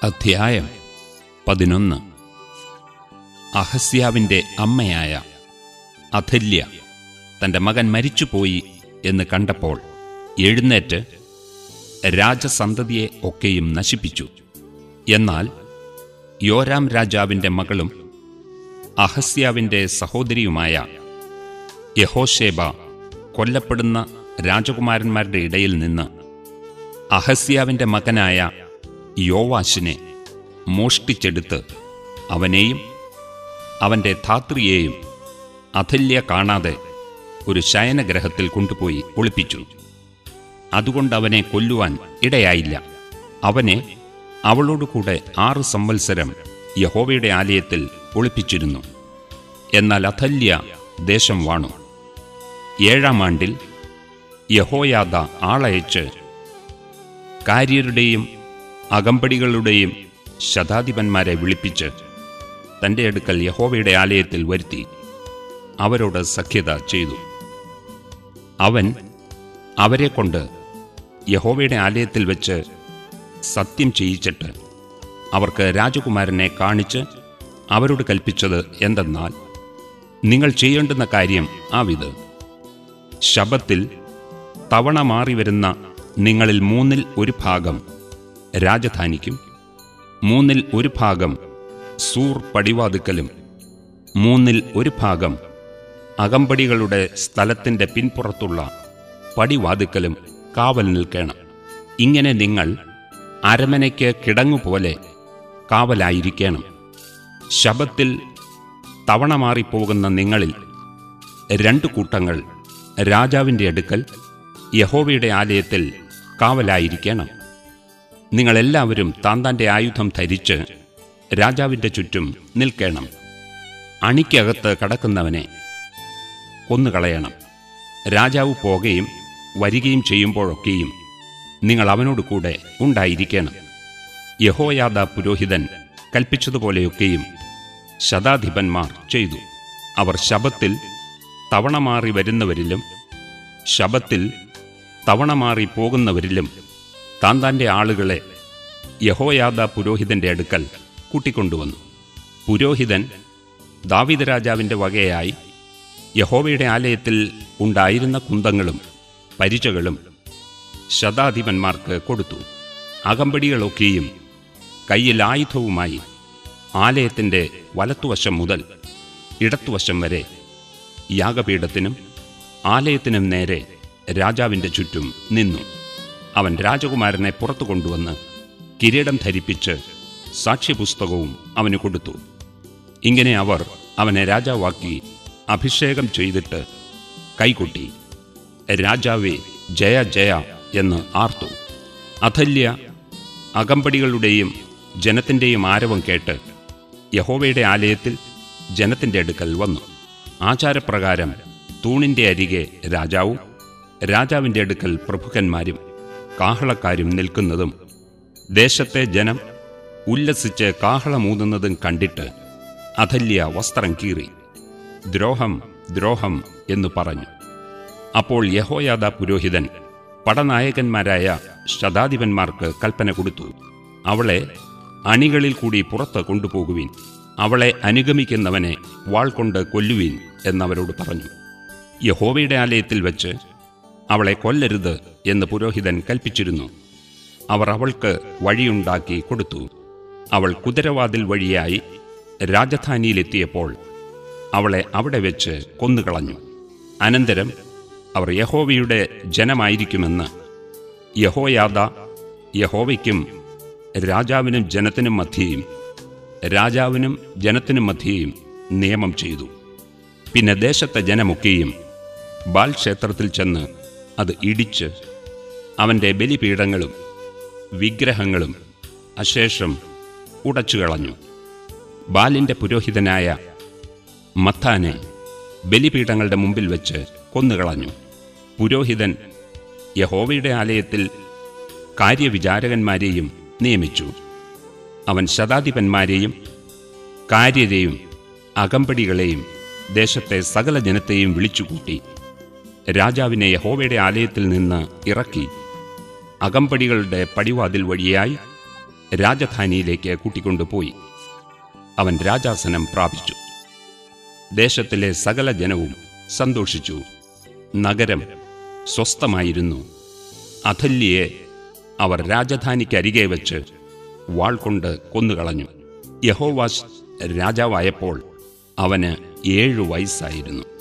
അധ്യായം പതിനൊന്ന് അഹസ്യാവിൻ്റെ അമ്മയായ അഥല്യ തൻ്റെ മകൻ മരിച്ചുപോയി എന്ന് കണ്ടപ്പോൾ എഴുന്നേറ്റ് രാജസന്തതിയെ ഒക്കെയും നശിപ്പിച്ചു എന്നാൽ യോരാം രാജാവിൻ്റെ മകളും അഹസ്യാവിൻ്റെ സഹോദരിയുമായ യഹോഷേബ കൊല്ലപ്പെടുന്ന രാജകുമാരന്മാരുടെ ഇടയിൽ നിന്ന് അഹസ്യാവിൻ്റെ മകനായ യോവാശിനെ മോഷ്ടിച്ചെടുത്ത് അവനെയും അവൻ്റെ ധാത്രിയെയും അഥല്യ കാണാതെ ഒരു ശയനഗ്രഹത്തിൽ കൊണ്ടുപോയി ഒളിപ്പിച്ചു അതുകൊണ്ട് അവനെ കൊല്ലുവാൻ ഇടയായില്ല അവനെ അവളോടുകൂടെ ആറ് സംവത്സരം യഹോവയുടെ ആലയത്തിൽ ഒളിപ്പിച്ചിരുന്നു എന്നാൽ അഥല്യ ദേശം വാണു ഏഴാം ആണ്ടിൽ യഹോയാദ ആളയച്ച് കാര്യരുടെയും അകമ്പടികളുടെയും ശതാധിപന്മാരെ വിളിപ്പിച്ച് തൻ്റെ അടുക്കൽ യഹോവയുടെ ആലയത്തിൽ വരുത്തി അവരോട് സഖ്യത ചെയ്തു അവൻ അവരെ കൊണ്ട് യഹോവയുടെ ആലയത്തിൽ വെച്ച് സത്യം ചെയ്യിച്ചിട്ട് അവർക്ക് രാജകുമാരനെ കാണിച്ച് അവരോട് കൽപ്പിച്ചത് എന്തെന്നാൽ നിങ്ങൾ ചെയ്യേണ്ടുന്ന കാര്യം ആവിത് ശബത്തിൽ തവണ മാറി വരുന്ന നിങ്ങളിൽ മൂന്നിൽ ഒരു ഭാഗം രാജധാനിക്കും മൂന്നിൽ ഒരു ഭാഗം സൂർ പടിവാതുക്കലും മൂന്നിൽ ഒരു ഭാഗം അകമ്പടികളുടെ സ്ഥലത്തിൻ്റെ പിൻപുറത്തുള്ള പടിവാതുക്കലും കാവൽ നിൽക്കണം ഇങ്ങനെ നിങ്ങൾ അരമനയ്ക്ക് കിടങ്ങുപോലെ കാവലായിരിക്കണം ശബത്തിൽ തവണ മാറിപ്പോകുന്ന നിങ്ങളിൽ രണ്ടു കൂട്ടങ്ങൾ രാജാവിൻ്റെ അടുക്കൽ യഹോവയുടെ ആലയത്തിൽ കാവലായിരിക്കണം നിങ്ങളെല്ലാവരും താന്താൻ്റെ ആയുധം ധരിച്ച് രാജാവിൻ്റെ ചുറ്റും നിൽക്കണം അണിക്കകത്ത് കടക്കുന്നവനെ കൊന്നുകളയണം രാജാവ് പോകുകയും വരികയും ചെയ്യുമ്പോഴൊക്കെയും നിങ്ങൾ അവനോട് കൂടെ ഉണ്ടായിരിക്കണം യഹോയാദ പുരോഹിതൻ കൽപ്പിച്ചതുപോലെയൊക്കെയും ശതാധിപന്മാർ ചെയ്തു അവർ ശബത്തിൽ തവണ മാറി വരുന്നവരിലും ശബത്തിൽ തവണ മാറി പോകുന്നവരിലും താന്താൻ്റെ ആളുകളെ യഹോയാദ പുരോഹിതന്റെ അടുക്കൽ കൂട്ടിക്കൊണ്ടുവന്നു പുരോഹിതൻ ദാവീദ് രാജാവിൻ്റെ വകയായി യഹോവയുടെ ആലയത്തിൽ ഉണ്ടായിരുന്ന കുന്തങ്ങളും പരിചകളും ശതാധിപന്മാർക്ക് കൊടുത്തു അകമ്പടികളൊക്കെയും കയ്യിൽ ആയുധവുമായി ആലയത്തിൻ്റെ വലത്തുവശം മുതൽ ഇടത്തുവശം വരെ യാഗപീഠത്തിനും ആലയത്തിനും നേരെ രാജാവിൻ്റെ ചുറ്റും നിന്നു അവൻ രാജകുമാരനെ പുറത്തു കൊണ്ടുവന്ന് കിരീടം ധരിപ്പിച്ച് സാക്ഷ്യപുസ്തകവും അവന് കൊടുത്തു ഇങ്ങനെ അവർ അവനെ രാജാവാക്കി അഭിഷേകം ചെയ്തിട്ട് കൈകൊട്ടി രാജാവേ ജയ ജയ എന്ന് ആർത്തു അഥല്യ അകമ്പടികളുടെയും ജനത്തിൻ്റെയും ആരവം കേട്ട് യഹോവയുടെ ആലയത്തിൽ ജനത്തിൻ്റെ അടുക്കൽ വന്നു ആചാരപ്രകാരം തൂണിൻ്റെ അരികെ രാജാവും രാജാവിൻ്റെ അടുക്കൽ പ്രഭുക്കന്മാരും കാഹളക്കാരും നിൽക്കുന്നതും ദേശത്തെ ജനം ഉല്ലസിച്ച് കാഹളമൂതുന്നതും കണ്ടിട്ട് അഥല്യ വസ്ത്രം കീറി ദ്രോഹം ദ്രോഹം എന്നു പറഞ്ഞു അപ്പോൾ യഹോയാദ പുരോഹിതൻ പടനായകന്മാരായ ശതാധിപന്മാർക്ക് കൽപ്പന കൊടുത്തു അവളെ അണികളിൽ കൂടി പുറത്ത് കൊണ്ടുപോകുവിൻ അവളെ അനുഗമിക്കുന്നവനെ വാൾ കൊണ്ട് കൊല്ലുവിൻ എന്നവരോട് പറഞ്ഞു യഹോവയുടെ ആലയത്തിൽ വെച്ച് അവളെ കൊല്ലരുത് എന്ന് പുരോഹിതൻ കൽപ്പിച്ചിരുന്നു അവർ അവൾക്ക് വഴിയുണ്ടാക്കി കൊടുത്തു അവൾ കുതിരവാതിൽ വഴിയായി രാജധാനിയിലെത്തിയപ്പോൾ അവളെ അവിടെ വെച്ച് കൊന്നുകളഞ്ഞു അനന്തരം അവർ യഹോവയുടെ ജനമായിരിക്കുമെന്ന് യഹോയാദ യഹോവയ്ക്കും രാജാവിനും ജനത്തിനും മധ്യേയും രാജാവിനും ജനത്തിനും മധ്യേയും നിയമം ചെയ്തു പിന്നെ ദേശത്തെ ജനമൊക്കെയും ബാൽ ക്ഷേത്രത്തിൽ ചെന്ന് അത് ഇടിച്ച് അവൻ്റെ ബലിപീഠങ്ങളും വിഗ്രഹങ്ങളും അശേഷം ഉടച്ചുകളഞ്ഞു ബാലിൻ്റെ പുരോഹിതനായ മത്താനെ ബലിപീഠങ്ങളുടെ മുമ്പിൽ വെച്ച് കൊന്നുകളഞ്ഞു പുരോഹിതൻ യഹോവയുടെ ആലയത്തിൽ കാര്യവിചാരകന്മാരെയും നിയമിച്ചു അവൻ ശതാധിപന്മാരെയും കാര്യരെയും അകമ്പടികളെയും ദേശത്തെ സകല ജനത്തെയും വിളിച്ചുകൂട്ടി രാജാവിനെ യഹോവയുടെ ആലയത്തിൽ നിന്ന് ഇറക്കി അകമ്പടികളുടെ പടിവാതിൽ വഴിയായി രാജധാനിയിലേക്ക് കൂട്ടിക്കൊണ്ടുപോയി അവൻ രാജാസനം പ്രാപിച്ചു ദേശത്തിലെ സകല ജനവും സന്തോഷിച്ചു നഗരം സ്വസ്ഥമായിരുന്നു അഥല്യയെ അവർ രാജധാനിക്കരികെ വെച്ച് വാൾ കൊണ്ട് കൊന്നുകളഞ്ഞു യഹോവാസ് രാജാവായപ്പോൾ അവന് ഏഴു വയസ്സായിരുന്നു